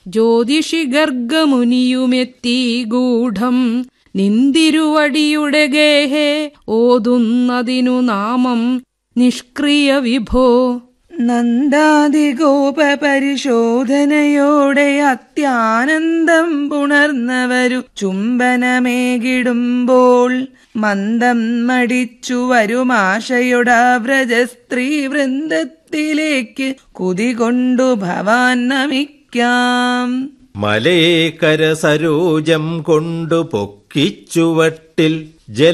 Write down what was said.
ജ്യോതിഷി ഗർഗമുനിയുമെത്തി ഗൂഢം നിന്തിരുവടിയുടെ ഗേഹേ ഓതുന്നതിനു നാമം നിഷ്ക്രിയ വിഭോ നന്ദാതിഗോപരിശോധനയോടെ അത്യാനന്ദം പുണർന്നവരു ചുംബനമേകിടുമ്പോൾ മന്ദം മടിച്ചു വരുമാശയുടെ വ്രജസ്ത്രീ വൃന്ദത്തിലേക്ക് കുതികൊണ്ടു ഭവാൻ നമിക്കാം മലയേക്കര സരോജം കൊണ്ടു പൊക്കിച്ചുവട്ടിൽ ജല